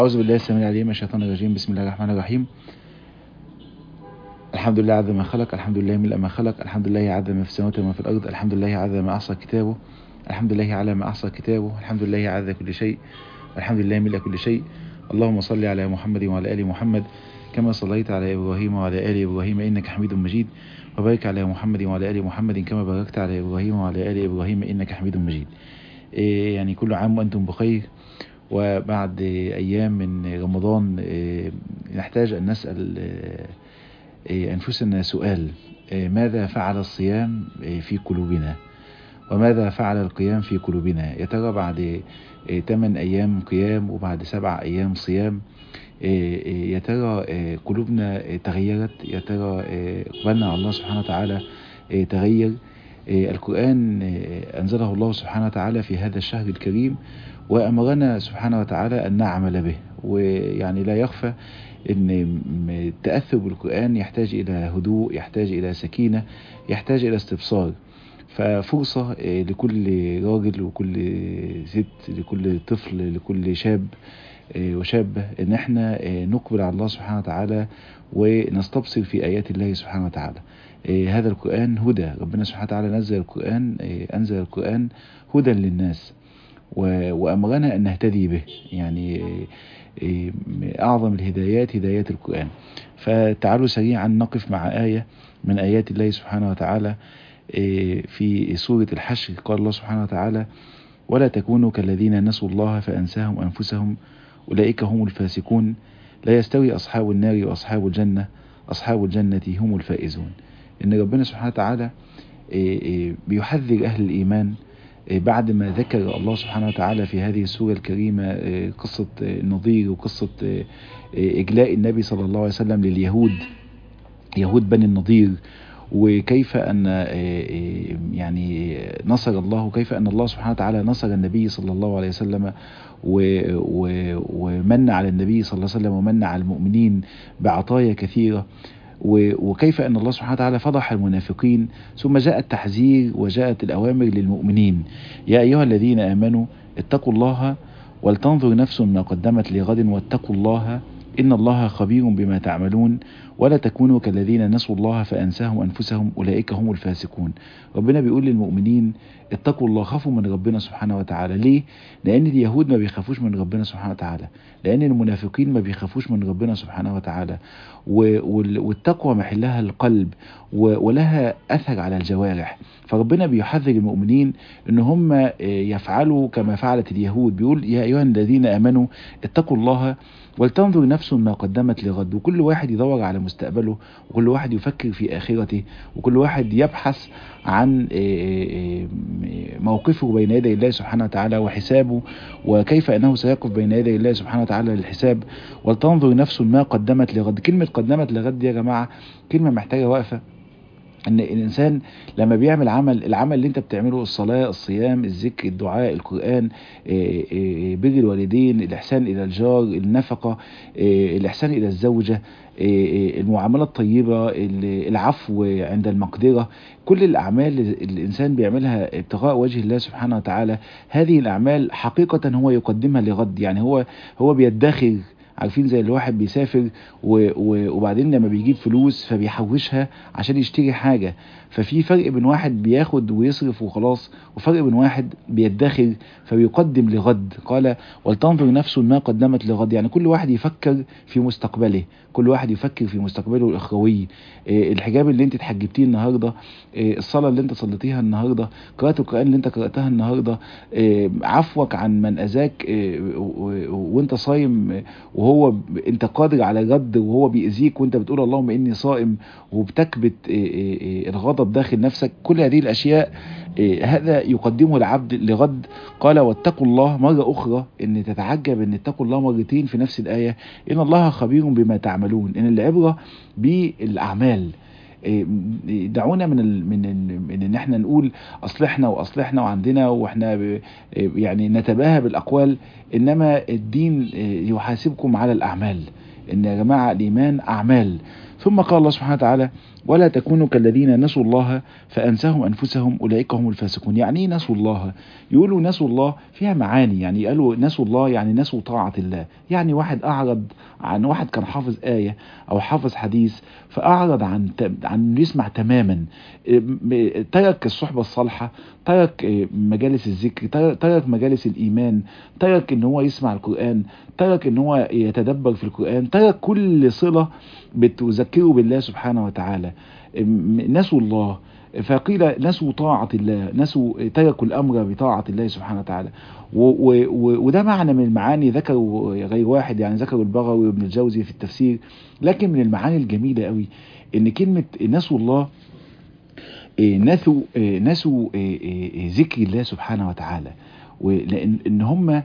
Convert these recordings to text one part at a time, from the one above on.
أعوذ بالله السميع العليم من الشيطان الرجيم بسم الله الرحمن الرحيم الحمد لله عدد ما خلق الحمد لله ملء ما خلق الحمد لله عدد ما في السماوات وما في الأرض الحمد لله عدد ما أحصى كتابه الحمد لله على ما أحصى كتابه الحمد لله عدد كل شيء الحمد لله ملء كل شيء اللهم صل على محمد وعلى آل محمد كما صليت على إبراهيم وعلى آل إبراهيم إنك حميد مجيد وبارك على محمد وعلى آل محمد كما باركت على إبراهيم وعلى آل إبراهيم إنك حميد مجيد إيه يعني كل عام وأنتم بخير وبعد أيام من رمضان إيه نحتاج أن نسأل إيه أنفسنا سؤال ماذا فعل الصيام في قلوبنا وماذا فعل القيام في قلوبنا يا ترى بعد 8 أيام قيام وبعد 7 أيام صيام يا ترى قلوبنا تغيرت يا ترى قبلنا على الله سبحانه وتعالى تغير القرآن أنزله الله سبحانه وتعالى في هذا الشهر الكريم وأمرنا سبحانه وتعالى أن نعمل به ويعني لا يخفى أن التأثر بالقرآن يحتاج إلى هدوء يحتاج إلى سكينة يحتاج إلى استبصار ففرصة لكل راجل وكل ست لكل طفل لكل شاب وشابة ان احنا نقبل على الله سبحانه وتعالى ونستبصر في ايات الله سبحانه وتعالى هذا القرآن هدى ربنا سبحانه وتعالى نزل القرآن انزل القرآن هدى للناس وامرنا ان نهتدي به يعني اعظم الهدايات هدايات القرآن فتعالوا سريعا نقف مع آية من ايات الله سبحانه وتعالى في سورة الحشر قال الله سبحانه وتعالى ولا تكونوا كالذين نسوا الله فأنساهم أنفسهم أولئك هم الفاسقون لا يستوي أصحاب النار وأصحاب الجنة أصحاب الجنة هم الفائزون إن ربنا سبحانه وتعالى بيحذر أهل الإيمان بعد ما ذكر الله سبحانه وتعالى في هذه السورة الكريمة قصة النظير وقصة إجلاء النبي صلى الله عليه وسلم لليهود يهود بني النضير وكيف أن يعني نصر الله وكيف أن الله سبحانه وتعالى نصر النبي صلى الله عليه وسلم ومن على النبي صلى الله عليه وسلم ومن على المؤمنين بعطايا كثيرة وكيف أن الله سبحانه وتعالى فضح المنافقين ثم جاء التحذير وجاءت الأوامر للمؤمنين يا أيها الذين آمنوا اتقوا الله ولتنظر نفس ما قدمت لغد واتقوا الله إن الله خبير بما تعملون ولا تكونوا كالذين نسوا الله فأنساهم أنفسهم أولئك هم الفاسقون ربنا بيقول للمؤمنين اتقوا الله خافوا من ربنا سبحانه وتعالى ليه؟ لأن اليهود ما بيخافوش من ربنا سبحانه وتعالى لأن المنافقين ما بيخافوش من ربنا سبحانه وتعالى والتقوى محلها القلب ولها أثر على الجوارح فربنا بيحذر المؤمنين ان هم يفعلوا كما فعلت اليهود بيقول يا أيها الذين آمنوا اتقوا الله ولتنظر نفس ما قدمت لغد وكل واحد يدور على مستقبله وكل واحد يفكر في آخرته وكل واحد يبحث عن موقفه بين يدي الله سبحانه وتعالى وحسابه وكيف أنه سيقف بين يدي الله سبحانه وتعالى للحساب ولتنظر نفس ما قدمت لغد كلمة قدمت لغد دي يا جماعة كلمة محتاجة وقفة ان الانسان لما بيعمل عمل العمل اللي انت بتعمله الصلاة الصيام الذكر الدعاء القرآن بر الوالدين الاحسان الى الجار النفقة الاحسان الى الزوجة المعاملة الطيبة العفو عند المقدرة كل الأعمال اللي الإنسان بيعملها ابتغاء وجه الله سبحانه وتعالى هذه الأعمال حقيقة هو يقدمها لغد يعني هو هو بيدخر عارفين زي الواحد بيسافر وبعدين لما بيجيب فلوس فبيحوشها عشان يشتري حاجة ففي فرق بين واحد بياخد ويصرف وخلاص وفرق بين واحد بيدخر فبيقدم لغد قال ولتنظر نفس ما قدمت لغد يعني كل واحد يفكر في مستقبله كل واحد يفكر في مستقبله الاخروي الحجاب اللي انت اتحجبتيه النهارده الصلاه اللي انت صليتيها النهارده قراءه القران اللي انت قراتها النهارده عفوك عن من اذاك وانت صايم وهو انت قادر على رد وهو بيأذيك وانت بتقول اللهم اني صائم وبتكبت الغضب داخل نفسك كل هذه الاشياء هذا يقدمه العبد لغد قال واتقوا الله مرة أخرى إن تتعجب إن اتقوا الله مرتين في نفس الآية إن الله خبير بما تعملون إن العبرة بالأعمال دعونا من ال من ال من ان احنا نقول اصلحنا واصلحنا وعندنا واحنا يعني نتباهى بالاقوال انما الدين يحاسبكم على الاعمال ان يا جماعه الايمان اعمال ثم قال الله سبحانه وتعالى ولا تكونوا كالذين نسوا الله فأنساهم أنفسهم أولئك هم الفاسقون يعني ايه نسوا الله يقولوا نسوا الله فيها معاني يعني قالوا نسوا الله يعني نسوا طاعة الله يعني واحد أعرض عن واحد كان حافظ آية أو حافظ حديث فأعرض عن عن يسمع تماما ترك الصحبة الصالحة ترك مجالس الذكر ترك مجالس الإيمان ترك ان هو يسمع القرآن ترك ان هو يتدبر في القرآن ترك كل صلة بتذكره بالله سبحانه وتعالى نسوا الله فقيل نسوا طاعة الله نسوا تركوا الأمر بطاعة الله سبحانه وتعالى و و وده معنى من المعاني ذكروا غير واحد يعني ذكروا البغوي وابن الجوزي في التفسير لكن من المعاني الجميلة قوي ان كلمة نسوا الله نسوا نسوا ذكر الله سبحانه وتعالى ولان ان هم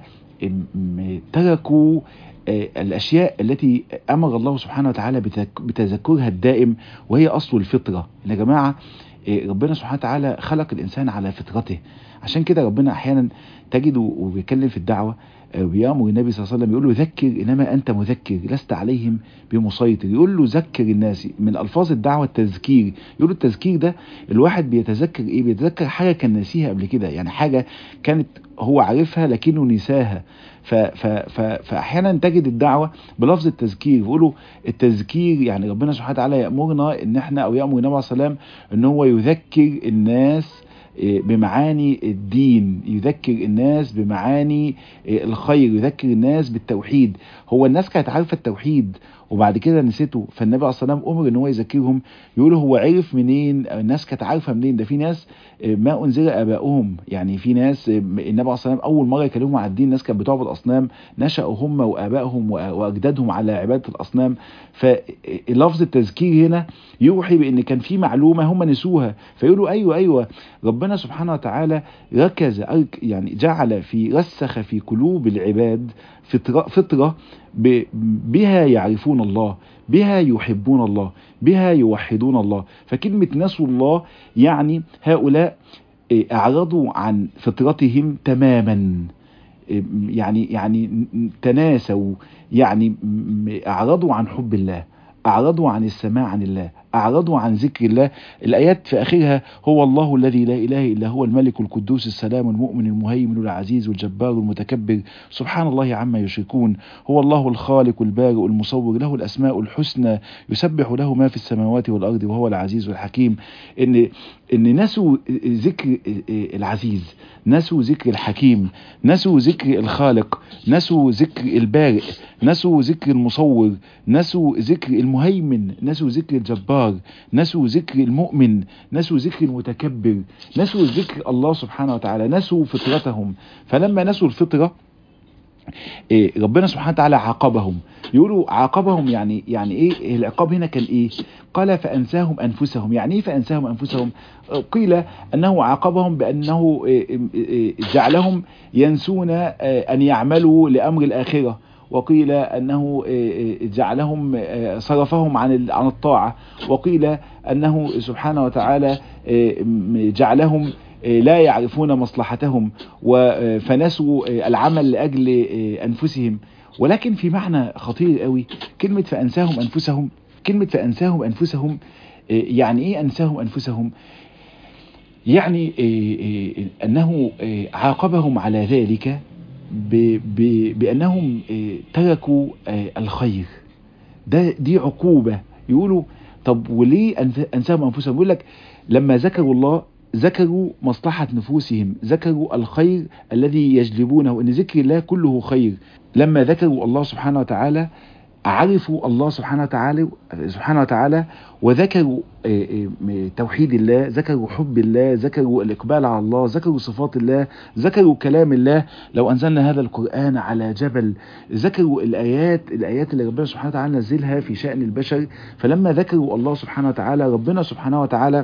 تركوا الأشياء التي أمر الله سبحانه وتعالى بتذكرها الدائم وهي أصل الفطرة يا جماعة ربنا سبحانه وتعالى خلق الإنسان على فطرته عشان كده ربنا أحيانا تجده وبيتكلم في الدعوة بيأمر النبي صلى الله عليه وسلم يقول له ذكر إنما أنت مذكر لست عليهم بمسيطر يقول له ذكر الناس من ألفاظ الدعوة التذكير يقول له التذكير ده الواحد بيتذكر إيه بيتذكر حاجة كان ناسيها قبل كده يعني حاجة كانت هو عارفها لكنه نساها ف ف ف فاحيانا تجد الدعوه بلفظ التذكير بيقولوا التذكير يعني ربنا سبحانه وتعالى يامرنا ان احنا او يامر النبي عليه السلام ان هو يذكر الناس بمعاني الدين يذكر الناس بمعاني الخير يذكر الناس بالتوحيد هو الناس كانت عارفه التوحيد وبعد كده نسيته فالنبي عليه الصلاه والسلام امر ان هو يذكرهم يقول هو عرف منين الناس كانت عارفه منين ده في ناس ما انزل ابائهم يعني في ناس النبي عليه الصلاه والسلام اول مره يكلمهم عن الدين الناس كانت بتعبد اصنام نشأوا هم وابائهم واجدادهم على عباده الاصنام فلفظ التذكير هنا يوحي بان كان في معلومه هم نسوها فيقولوا ايوه ايوه ربنا سبحانه وتعالى ركز يعني جعل في رسخ في قلوب العباد فطره, فطرة بها يعرفون الله بها يحبون الله بها يوحدون الله فكلمة نسوا الله يعني هؤلاء أعرضوا عن فطرتهم تماما يعني يعني تناسوا يعني أعرضوا عن حب الله أعرضوا عن السماع عن الله أعرضوا عن ذكر الله الآيات في آخرها هو الله الذي لا إله إلا هو الملك القدوس السلام المؤمن المهيمن العزيز الجبار المتكبر سبحان الله عما يشركون هو الله الخالق البارئ المصور له الأسماء الحسنى يسبح له ما في السماوات والأرض وهو العزيز الحكيم إن إن نسوا ذكر العزيز نسوا ذكر الحكيم نسوا ذكر الخالق نسوا ذكر البارئ نسوا ذكر المصور نسوا ذكر المهيمن نسوا ذكر الجبار نسوا ذكر المؤمن نسوا ذكر المتكبر نسوا ذكر الله سبحانه وتعالى نسوا فطرتهم فلما نسوا الفطرة إيه ربنا سبحانه وتعالى عاقبهم يقولوا عاقبهم يعني يعني ايه العقاب هنا كان ايه قال فانساهم انفسهم يعني ايه فانساهم انفسهم قيل انه عاقبهم بانه جعلهم ينسون ان يعملوا لامر الاخره وقيل انه جعلهم صرفهم عن عن الطاعه وقيل انه سبحانه وتعالى جعلهم لا يعرفون مصلحتهم فنسوا العمل لأجل أنفسهم ولكن في معنى خطير قوي كلمة فأنساهم أنفسهم كلمة فأنساهم أنفسهم يعني إيه أنساهم أنفسهم يعني أنه عاقبهم على ذلك بأنهم تركوا الخير ده دي عقوبة يقولوا طب وليه أنساهم أنفسهم يقول لك لما ذكروا الله ذكروا مصلحة نفوسهم ذكروا الخير الذي يجلبونه ان ذكر الله كله خير لما ذكروا الله سبحانه وتعالى عرفوا الله سبحانه وتعالى سبحانه وتعالى وذكروا توحيد الله ذكروا حب الله ذكروا الإقبال على الله ذكروا صفات الله ذكروا كلام الله لو أنزلنا هذا القرآن على جبل ذكروا الآيات الآيات اللي ربنا سبحانه وتعالى نزلها في شأن البشر فلما ذكروا الله سبحانه وتعالى ربنا سبحانه وتعالى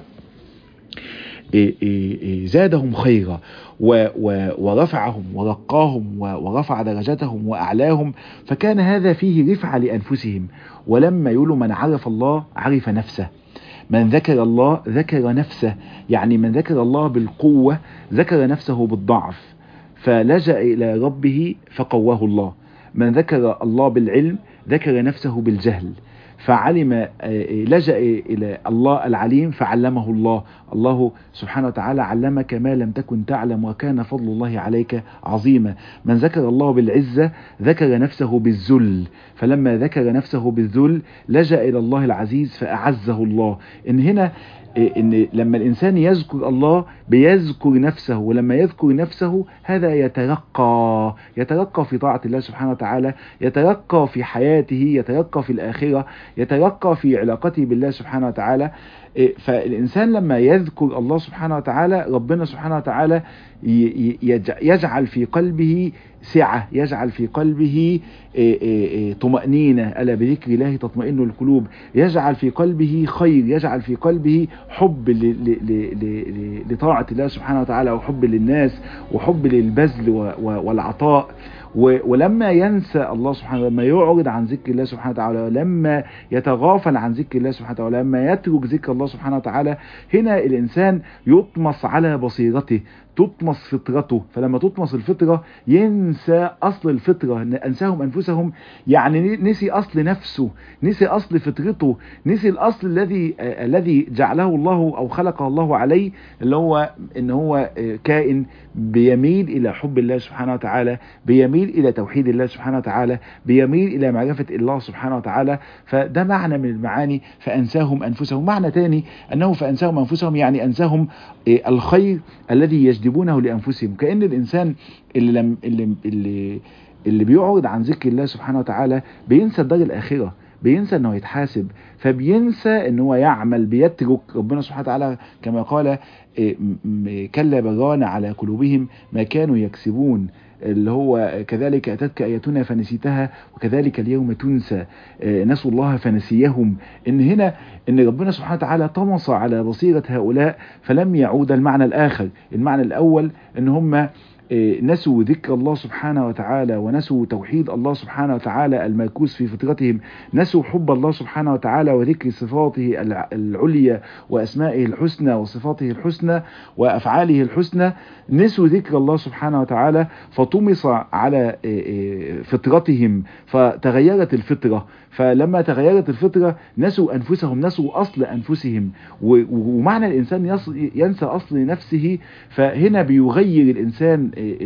زادهم خيرا ورفعهم ورقاهم ورفع درجتهم وأعلاهم فكان هذا فيه رفعة لأنفسهم ولما يقولوا من عرف الله عرف نفسه من ذكر الله ذكر نفسه يعني من ذكر الله بالقوة ذكر نفسه بالضعف فلجأ إلى ربه فقواه الله من ذكر الله بالعلم ذكر نفسه بالجهل فعلم لجأ إلى الله العليم فعلمه الله الله سبحانه وتعالى علمك ما لم تكن تعلم وكان فضل الله عليك عظيما من ذكر الله بالعزة ذكر نفسه بالذل فلما ذكر نفسه بالذل لجأ إلى الله العزيز فأعزه الله إن هنا ان لما الانسان يذكر الله بيذكر نفسه ولما يذكر نفسه هذا يترقى يترقى في طاعة الله سبحانه وتعالى يترقى في حياته يترقى في الآخرة يترقى في علاقته بالله سبحانه وتعالى فالإنسان لما يذكر الله سبحانه وتعالى ربنا سبحانه وتعالى يجعل في قلبه سعة يجعل في قلبه طمأنينة ألا بذكر الله تطمئن القلوب يجعل في قلبه خير يجعل في قلبه حب لطاعة الله سبحانه وتعالى وحب للناس وحب للبذل والعطاء ولما ينسى الله سبحانه لما يعرض عن ذكر الله سبحانه وتعالى لما يتغافل عن ذكر الله سبحانه وتعالى لما يترك ذكر الله سبحانه وتعالى هنا الإنسان يطمس على بصيرته تطمس فطرته فلما تطمس الفطرة ينسى أصل الفطرة أنساهم أنفسهم يعني نسي أصل نفسه نسي أصل فطرته نسي الأصل الذي الذي جعله الله أو خلقه الله عليه اللي هو إن هو كائن بيميل إلى حب الله سبحانه وتعالى بيميل إلى توحيد الله سبحانه وتعالى بيميل إلى معرفة الله سبحانه وتعالى فده معنى من المعاني فأنساهم أنفسهم معنى تاني أنه فأنساهم أنفسهم يعني أنساهم الخير الذي يجلبونه لأنفسهم كأن الإنسان اللي, لم اللي, اللي, اللي بيعرض عن ذكر الله سبحانه وتعالى بينسى الدار الآخرة بينسى انه يتحاسب فبينسى ان هو يعمل بيترك ربنا سبحانه وتعالى كما قال كلا بران على قلوبهم ما كانوا يكسبون اللي هو كذلك أتتك آياتنا فنسيتها وكذلك اليوم تنسى نسوا الله فنسيهم إن هنا إن ربنا سبحانه وتعالى طمس على بصيرة هؤلاء فلم يعود المعنى الآخر المعنى الأول إن هم نسوا ذكر الله سبحانه وتعالى ونسوا توحيد الله سبحانه وتعالى المركوز في فطرتهم نسوا حب الله سبحانه وتعالى وذكر صفاته العليا وأسمائه الحسنى وصفاته الحسنى وأفعاله الحسنى نسوا ذكر الله سبحانه وتعالى فطمس على فطرتهم فتغيرت الفطرة فلما تغيرت الفطرة نسوا أنفسهم نسوا أصل أنفسهم ومعنى الإنسان ينسى أصل نفسه فهنا بيغير الإنسان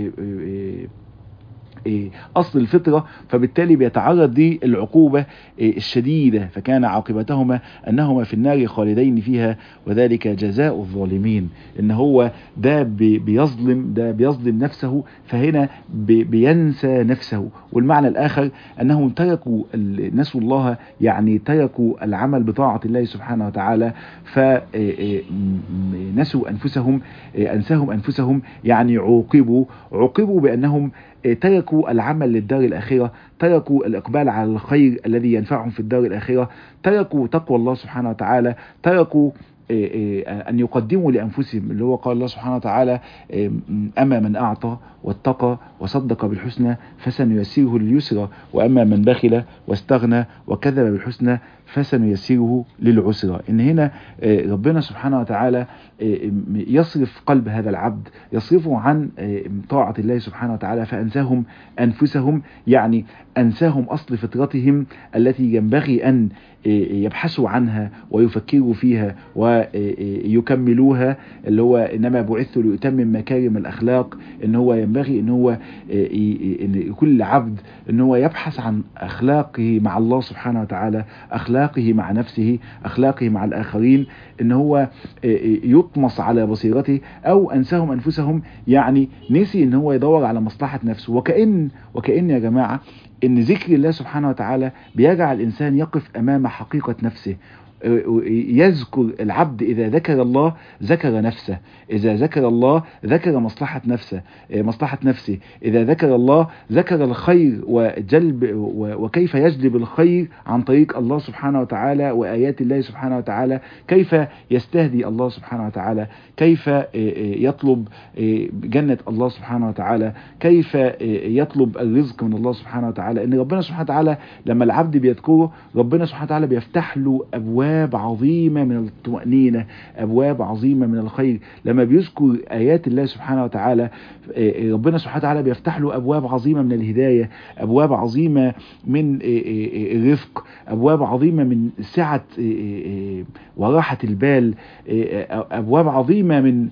أصل الفطرة فبالتالي بيتعرض للعقوبة الشديدة فكان عاقبتهما أنهما في النار خالدين فيها وذلك جزاء الظالمين إن هو ده بيظلم ده بيظلم نفسه فهنا بينسى نفسه والمعنى الآخر أنهم تركوا نسوا الله يعني تركوا العمل بطاعة الله سبحانه وتعالى فنسوا أنفسهم أنساهم أنفسهم يعني عوقبوا عوقبوا بأنهم تركوا العمل للدار الآخرة تركوا الإقبال على الخير الذي ينفعهم في الدار الآخرة تركوا تقوى الله سبحانه وتعالى تركوا أن يقدموا لأنفسهم اللي هو قال الله سبحانه وتعالى أما من أعطى واتقى وصدق بالحسنى فسنيسره لليسرى وأما من بخل واستغنى وكذب بالحسنى فسنيسره للعسرى إن هنا ربنا سبحانه وتعالى يصرف قلب هذا العبد يصرفه عن طاعة الله سبحانه وتعالى فأنساهم أنفسهم يعني أنساهم أصل فطرتهم التي ينبغي أن يبحثوا عنها ويفكروا فيها ويكملوها اللي هو إنما بعثت لأتمم مكارم الأخلاق إن هو ينبغي إن هو إن كل عبد إن هو يبحث عن أخلاقه مع الله سبحانه وتعالى أخلاقه مع نفسه أخلاقه مع الآخرين إن هو يطمس على بصيرته أو أنساهم أنفسهم يعني نسي إن هو يدور على مصلحة نفسه وكأن وكأن يا جماعة ان ذكر الله سبحانه وتعالى بيجعل الانسان يقف امام حقيقة نفسه يذكر العبد إذا ذكر الله ذكر نفسه إذا ذكر الله ذكر مصلحة نفسه مصلحة نفسه إذا ذكر الله ذكر الخير وجلب وكيف يجلب الخير عن طريق الله سبحانه وتعالى وآيات الله سبحانه وتعالى كيف يستهدي الله سبحانه وتعالى كيف يطلب جنة الله سبحانه وتعالى كيف يطلب الرزق من الله سبحانه وتعالى إن ربنا سبحانه وتعالى لما العبد بيذكره ربنا سبحانه وتعالى بيفتح له أبواب ابواب عظيمه من الطمانينه ابواب عظيمه من الخير لما بيذكر ايات الله سبحانه وتعالى ربنا سبحانه وتعالى بيفتح له ابواب عظيمه من الهدايه ابواب عظيمه من الرفق ابواب عظيمه من سعه وراحه البال ابواب عظيمه من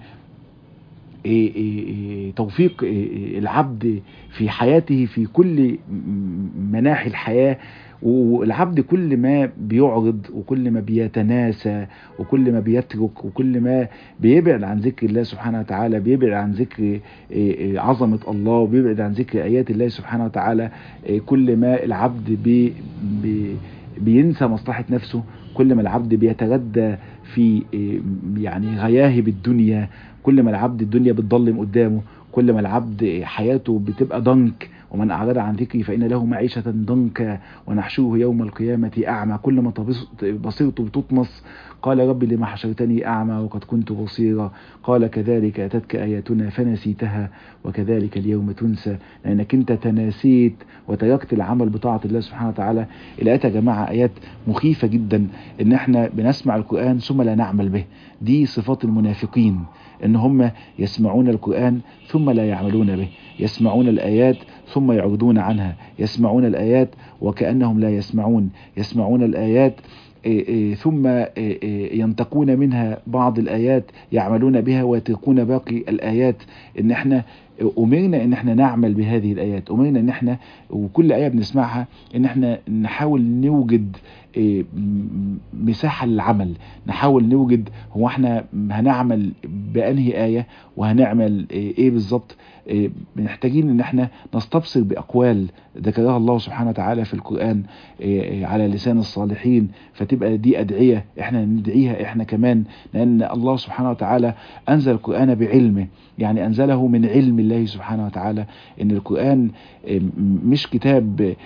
توفيق العبد في حياته في كل مناحي الحياة والعبد كل ما بيعرض وكل ما بيتناسى وكل ما بيترك وكل ما بيبعد عن ذكر الله سبحانه وتعالى بيبعد عن ذكر عظمة الله وبيبعد عن ذكر آيات الله سبحانه وتعالى كل ما العبد بي بي بينسى مصلحة نفسه كل ما العبد بيتغدى في يعني غياهب الدنيا كل ما العبد الدنيا بتضلم قدامه كل ما العبد حياته بتبقى ضنك ومن أعرض عن ذكري فإن له معيشة ضنكا ونحشوه يوم القيامة أعمى كل ما بصيرته بتطمس قال رب لما حشرتني أعمى وقد كنت بصيرا قال كذلك أتتك آياتنا فنسيتها وكذلك اليوم تنسى لأنك أنت تناسيت وتركت العمل بطاعة الله سبحانه وتعالى الآيات يا جماعة آيات مخيفة جدا إن احنا بنسمع القرآن ثم لا نعمل به دي صفات المنافقين ان هم يسمعون القرآن ثم لا يعملون به يسمعون الآيات ثم يعرضون عنها يسمعون الآيات وكأنهم لا يسمعون يسمعون الآيات ثم ينتقون منها بعض الآيات يعملون بها ويتركون باقي الآيات ان احنا أمرنا ان احنا نعمل بهذه الآيات أمرنا ان احنا وكل آية بنسمعها ان احنا نحاول نوجد مساحة للعمل نحاول نوجد هو احنا هنعمل بأنهي آية وهنعمل ايه بالظبط محتاجين ان احنا نستبصر بأقوال ذكرها الله سبحانه وتعالى في القرآن على لسان الصالحين فتبقى دي أدعية احنا ندعيها احنا كمان لأن الله سبحانه وتعالى أنزل القرآن بعلمه يعني أنزله من علم الله سبحانه وتعالى ان القرآن مش كتاب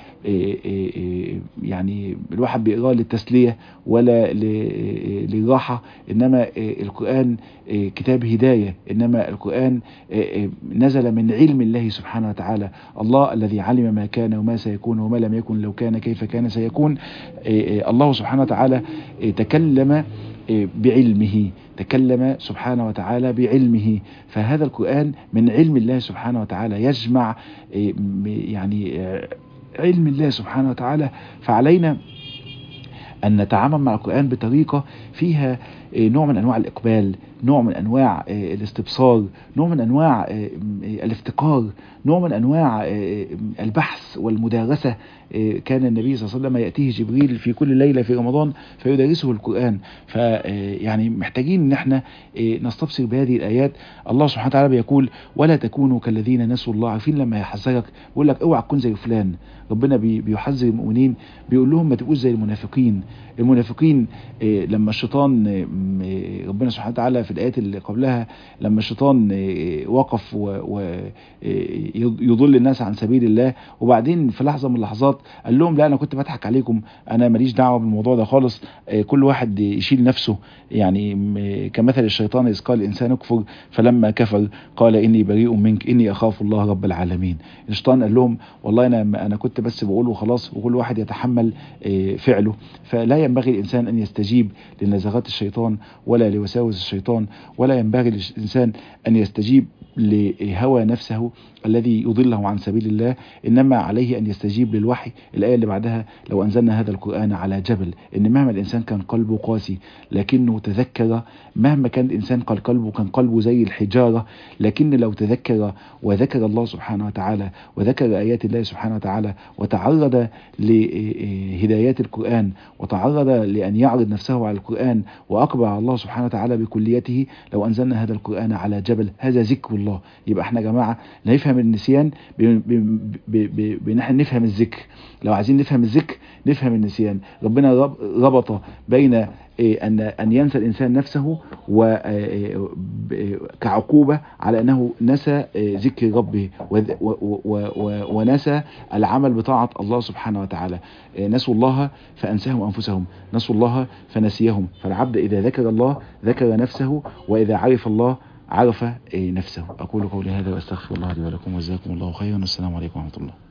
يعني الواحد بيقراه للتسلية ولا للراحة انما القرآن كتاب هداية انما القرآن نزل من علم الله سبحانه وتعالى الله الذي علم ما كان وما سيكون وما لم يكن لو كان كيف كان سيكون الله سبحانه وتعالى تكلم بعلمه تكلم سبحانه وتعالى بعلمه فهذا القرآن من علم الله سبحانه وتعالى يجمع يعني علم الله سبحانه وتعالى فعلينا أن نتعامل مع القرآن بطريقة فيها نوع من أنواع الإقبال نوع من أنواع الاستبصار نوع من أنواع الافتقار نوع من أنواع البحث والمدارسة كان النبي صلى الله عليه وسلم يأتيه جبريل في كل ليلة في رمضان فيدرسه القرآن فيعني محتاجين ان احنا نستبصر بهذه الآيات الله سبحانه وتعالى بيقول ولا تكونوا كالذين نسوا الله عارفين لما يحذرك بيقول لك اوعى تكون زي فلان ربنا بيحذر المؤمنين بيقول لهم ما تبقوش زي المنافقين المنافقين لما الشيطان ربنا سبحانه وتعالى في الآيات اللي قبلها لما الشيطان وقف ويضل الناس عن سبيل الله وبعدين في لحظة من اللحظات قال لهم لا أنا كنت بضحك عليكم أنا ماليش دعوة بالموضوع ده خالص كل واحد يشيل نفسه يعني كمثل الشيطان إذ قال الإنسان اكفر فلما كفر قال إني بريء منك إني أخاف الله رب العالمين الشيطان قال لهم والله أنا أنا كنت بس بقوله خلاص وكل واحد يتحمل فعله فلا ينبغي الإنسان أن يستجيب لنزغات الشيطان ولا لوساوس الشيطان ولا ينبغي للإنسان أن يستجيب لهوى نفسه الذي يضله عن سبيل الله إنما عليه أن يستجيب للوحي الآية اللي بعدها لو أنزلنا هذا القرآن على جبل إن مهما الإنسان كان قلبه قاسي لكنه تذكر مهما كان الإنسان قال قلبه كان قلبه زي الحجارة لكن لو تذكر وذكر الله سبحانه وتعالى وذكر آيات الله سبحانه وتعالى وتعرض لهدايات القرآن وتعرض لأن يعرض نفسه على القرآن وأقبل على الله سبحانه وتعالى بكليته لو أنزلنا هذا القرآن على جبل هذا ذكر الله يبقى احنا جماعة نفهم النسيان بان احنا نفهم الذكر لو عايزين نفهم الذكر نفهم النسيان ربنا ربط بين أن أن ينسى الإنسان نفسه كعقوبة على أنه نسى ذكر ربه ونسى العمل بطاعة الله سبحانه وتعالى نسوا الله فأنساهم أنفسهم نسوا الله فنسيهم فالعبد إذا ذكر الله ذكر نفسه وإذا عرف الله عرف نفسه أقول قولي هذا وأستغفر الله لي ولكم وجزاكم الله خيرا والسلام عليكم ورحمة الله